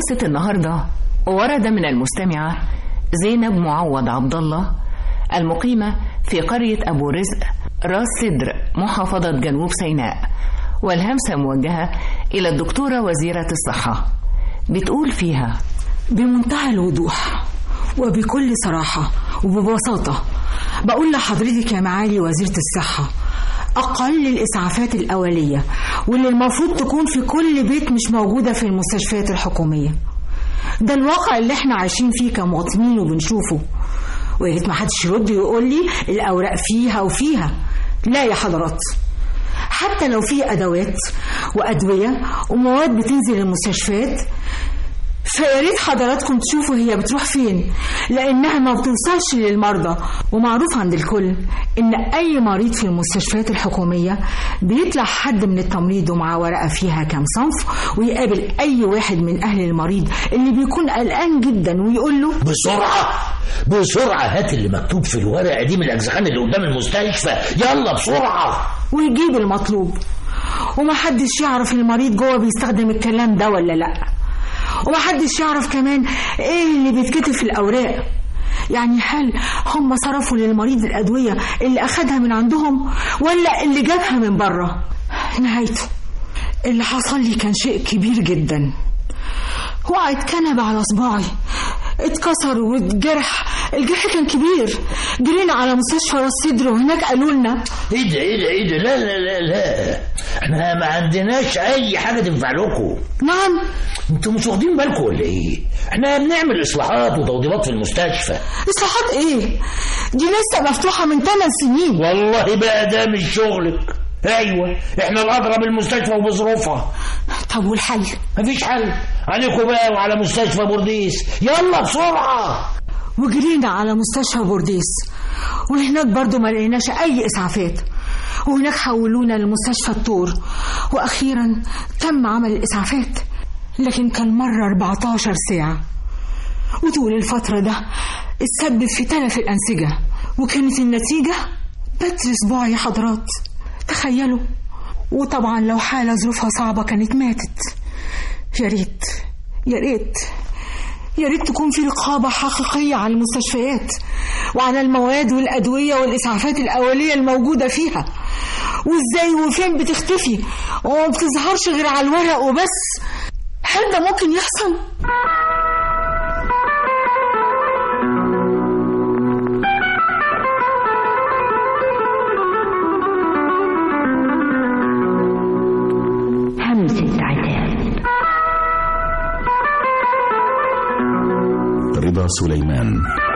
همسة النهاردة ورد من المستمعة زينب معوض عبد الله المقيمة في قرية أبو رزق راس سدر محافظة جنوب سيناء والهمسة موجهة إلى الدكتورة وزيرة الصحة بتقول فيها بمنتهى الوضوح وبكل صراحة وببساطة بقول لحضرتك يا معالي وزيرة الصحة أقل الإسعافات الأولية واللي المفروض تكون في كل بيت مش موجودة في المستشفيات الحكومية ده الواقع اللي احنا عايشين فيه كمواطنين وبنشوفه ويا ريت ما حدش يرد ويقول لي الأوراق فيها وفيها لا يا حضرات حتى لو في أدوات وأدوية ومواد بتنزل المستشفيات فيا ريت حضراتكم تشوفوا هي بتروح فين لانها ما بتوصلش للمرضى ومعروف عند الكل ان اي مريض في المستشفيات الحكوميه بيطلع حد من التمريض ومعاه ورقه فيها كام صنف ويقابل اي واحد من اهل المريض اللي بيكون قلقان جدا ويقول له بسرعة بسرعة هات اللي مكتوب في الورقة دي من الأجزخان اللي قدام المستشفى يلا بسرعة ويجيب المطلوب ومحدش يعرف المريض جوه بيستخدم الكلام ده ولا لا ومحدش يعرف كمان ايه اللي بيتكتب في الاوراق يعني هل هم صرفوا للمريض الادويه اللي اخدها من عندهم ولا اللي جابها من بره نهايته اللي حصل لي كان شيء كبير جدا وقعت كنبة على صباعي اتكسر واتجرح الجرح كان كبير جرينا على مستشفى راس صدر وهناك قالوا لنا ايه ده ايه ده ايه ده لا لا لا لا احنا ما عندناش اي حاجة تنفع لكم نعم انتوا مش واخدين بالكم ولا ايه احنا بنعمل اصلاحات وتوضيبات في المستشفى اصلاحات ايه دي لسه مفتوحة من 8 سنين والله بقى ده مش شغلك ايوه احنا الادرى بالمستشفى وبظروفها طب والحل مفيش حل عليكم بقى وعلى مستشفى بورديس يلا بسرعة وجرينا على مستشفى بورديس وهناك برضو ما لقيناش اي اسعافات وهناك حولونا لمستشفى الطور واخيرا تم عمل الاسعافات لكن كان مرة 14 ساعة وطول الفترة ده اتسبب في تلف الأنسجة وكانت النتيجة بتر صباع يا حضرات تخيلوا وطبعا لو حالة ظروفها صعبة كانت ماتت يا ريت يا ريت يا ريت تكون في رقابة حقيقية على المستشفيات وعلى المواد والأدوية والإسعافات الأولية الموجودة فيها وإزاي وفين بتختفي وما بتظهرش غير على الورق وبس هل ده ممكن يحصل؟ همسة عتاب رضا سليمان